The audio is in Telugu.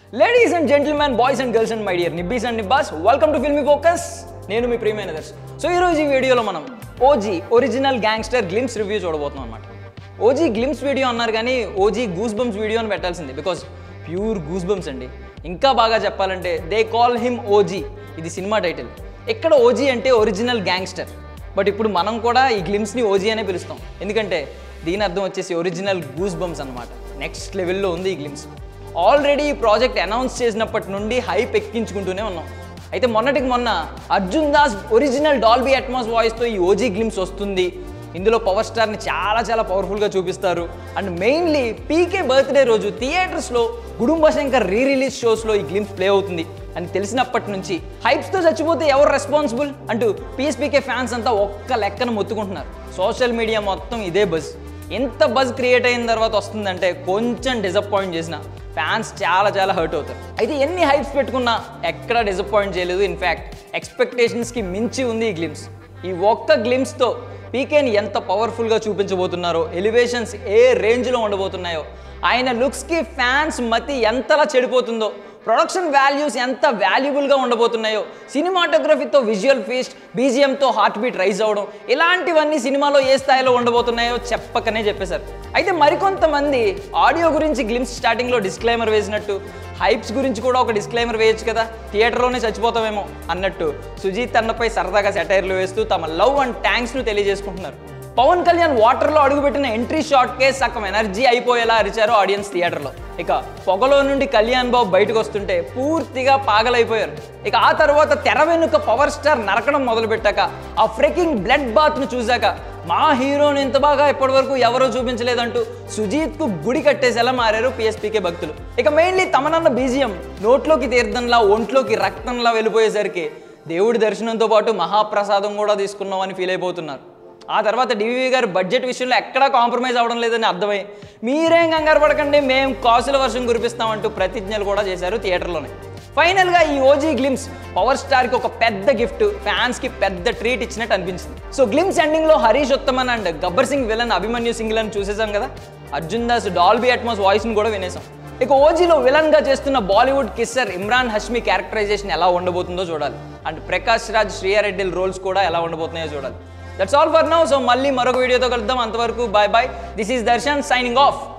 ladies and gentlemen boys and girls and my dear nibbies and nibbas welcome to Filmy Focus నేను మీ ప్రియమైన దర్శ్ సో ఈరోజు ఈ వీడియోలో మనం OG original gangster glimpse review చూడబోతున్నాం అనమాట ఓజీ గ్లిమ్స్ వీడియో అన్నారు కానీ ఓజీ గూస్ బంప్స్ వీడియో అని పెట్టాల్సింది బికాస్ ప్యూర్ గూస్ బంప్స్ అండి ఇంకా బాగా చెప్పాలంటే దే కాల్ హిమ్ ఓజీ ఇది సినిమా టైటిల్ ఇక్కడ ఓజీ అంటే ఒరిజినల్ గ్యాంగ్స్టర్ బట్ ఇప్పుడు మనం కూడా ఈ గ్లిమ్స్ని ఓజీ అనే పిలుస్తాం ఎందుకంటే దీని అర్థం వచ్చేసి ఒరిజినల్ గూస్ బంప్స్ అనమాట నెక్స్ట్ లెవెల్లో ఉంది ఈ గ్లిమ్స్ ఆల్రెడీ ఈ ప్రాజెక్ట్ అనౌన్స్ చేసినప్పటి నుండి హైప్ ఎక్కించుకుంటూనే ఉన్నాం అయితే మొన్నటికి మొన్న Arjun Das original Dolby Atmos వాయిస్తో ఈ ఓజీ గ్లిమ్స్ వస్తుంది ఇందులో పవర్ స్టార్ని చాలా చాలా పవర్ఫుల్గా చూపిస్తారు అండ్ మెయిన్లీ పీకే బర్త్డే రోజు థియేటర్స్లో గుడుంబ శంకర్ రీ రిలీజ్ షోస్లో ఈ గ్లిమ్స్ ప్లే అవుతుంది అని తెలిసినప్పటి నుంచి హైప్స్తో చచ్చిపోతే ఎవరు రెస్పాన్సిబుల్ అంటూ పిఎస్పీకే ఫ్యాన్స్ అంతా ఒక్క లెక్కన మొత్తుకుంటున్నారు సోషల్ మీడియా మొత్తం ఇదే బజ్ ఎంత బజ్ క్రియేట్ అయిన తర్వాత వస్తుందంటే కొంచెం డిసప్పాయింట్ చేసిన ఫ్యాన్స్ చాలా చాలా హర్ట్ అవుతారు అయితే ఎన్ని హైప్స్ పెట్టుకున్నా ఎక్కడా డిసప్పాయింట్ చేయలేదు ఇన్ఫ్యాక్ట్ ఎక్స్పెక్టేషన్స్కి మించి ఉంది ఈ గ్లిమ్స్ ఈ ఒక్క గ్లిమ్స్తో పీకేని ఎంత పవర్ఫుల్గా చూపించబోతున్నారో ఎలివేషన్స్ ఏ రేంజ్లో ఉండబోతున్నాయో ఆయన లుక్స్కి ఫ్యాన్స్ మతి ఎంతలా చెడిపోతుందో ప్రొడక్షన్ వాల్యూస్ ఎంత వాల్యుబుల్గా ఉండబోతున్నాయో సినిమాటోగ్రఫీతో విజువల్ ఫీస్ట్ బీజిఎంతో హార్ట్ బీట్ రైజ్ అవ్వడం ఇలాంటివన్నీ సినిమాలో ఏ స్థాయిలో ఉండబోతున్నాయో చెప్పకనే చెప్పేశారు అయితే మరికొంతమంది ఆడియో గురించి గ్లిమ్స్ స్టార్టింగ్లో డిస్క్లైమర్ వేసినట్టు హైప్స్ గురించి కూడా ఒక డిస్క్లైమర్ వేయొచ్చు కదా థియేటర్లోనే చచ్చిపోతామేమో అన్నట్టు సుజీత్ అన్నపై సరదాగా సెటైర్లు వేస్తూ తమ లవ్ అండ్ థ్యాంక్స్ను తెలియజేసుకుంటున్నారు పవన్ కళ్యాణ్ వాటర్లో అడుగుపెట్టిన ఎంట్రీ షాట్కే సగం ఎనర్జీ అయిపోయేలా అరిచారు ఆడియన్స్ థియేటర్లో ఇక పొగలో నుండి కళ్యాణ్ బాబు బయటకు వస్తుంటే పూర్తిగా పాగలైపోయారు ఇక ఆ తర్వాత తెర వెనుక పవర్ స్టార్ నరకడం మొదలుపెట్టాక ఆ ఫ్రెకింగ్ బ్లడ్ బాత్ను చూశాక మా హీరోని ఇంత బాగా ఇప్పటివరకు ఎవరూ చూపించలేదంటూ సుజీత్కు గుడి కట్టేసేలా మారారు పిఎస్పీకే భక్తులు ఇక మెయిన్లీ తమనన్న బీజియం నోట్లోకి తీర్థంలా ఒంట్లోకి రక్తంలా వెళ్ళిపోయేసరికి దేవుడి దర్శనంతో పాటు మహాప్రసాదం కూడా తీసుకున్నామని ఫీల్ అయిపోతున్నారు ఆ తర్వాత డివివి గారు బడ్జెట్ విషయంలో ఎక్కడా కాంప్రమైజ్ అవ్వడం లేదని అర్థమై మీరేం కంగారు పడకండి మేము కాసుల వర్షం కురిపిస్తామంటూ ప్రతిజ్ఞలు కూడా చేశారు థియేటర్లోనే ఫైనల్గా ఈ ఓజీ గ్లిమ్స్ పవర్ స్టార్కి ఒక పెద్ద గిఫ్ట్ ఫ్యాన్స్కి పెద్ద ట్రీట్ ఇచ్చినట్టు అనిపించింది సో గ్లిమ్స్ ఎండింగ్లో హరీష్ ఉత్తమన్ అండ్ గబ్బర్ సింగ్ విలన్ అభిమన్యు సింగ్ అని చూసేసాం కదా అర్జున్ దాస్ డాల్బీ అట్మాస్ వాయిస్ని కూడా వినేసాం ఇక ఓజీలో విలన్గా చేస్తున్న బాలీవుడ్ కిస్సర్ ఇమ్రాన్ హష్మి క్యారెక్టరైజేషన్ ఎలా ఉండబోతుందో చూడాలి అండ్ ప్రకాష్ రాజ్ శ్రీయారెడ్డి రోల్స్ కూడా ఎలా ఉండబోతున్నాయో చూడాలి that's all for now so మళ్ళీ మరొక వీడియోతో కలుద్దాం అంతవరకు bye bye this is Darshan signing of